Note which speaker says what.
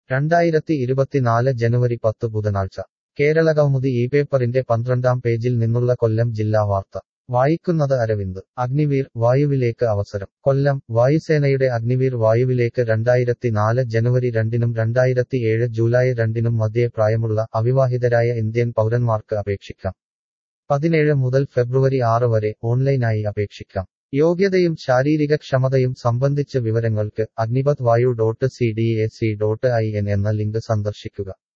Speaker 1: രണ്ടായിരത്തി ഇരുപത്തിനാല് ജനുവരി പത്ത് ബുധനാഴ്ച കേരളകൗമുദി ഈ പേപ്പറിന്റെ പന്ത്രണ്ടാം പേജിൽ നിന്നുള്ള കൊല്ലം ജില്ലാ വാർത്ത വായിക്കുന്നത് അരവിന്ദ് അഗ്നിവീർ വായുവിലേക്ക് അവസരം കൊല്ലം വായുസേനയുടെ അഗ്നിവീർ വായുവിലേക്ക് രണ്ടായിരത്തി നാല് ജനുവരി രണ്ടിനും രണ്ടായിരത്തി ഏഴ് ജൂലൈ രണ്ടിനും മധ്യേ പ്രായമുള്ള അവിവാഹിതരായ ഇന്ത്യൻ പൗരന്മാർക്ക് അപേക്ഷിക്കാം പതിനേഴ് മുതൽ ഫെബ്രുവരി ആറ് വരെ ഓൺലൈനായി അപേക്ഷിക്കാം യോഗ്യതയും ശാരീരിക ക്ഷമതയും സംബന്ധിച്ച വിവരങ്ങൾക്ക് Agnipath Vayu dot C D A C dot I N എന്ന ലിങ്ക് സന്ദർശിക്കുക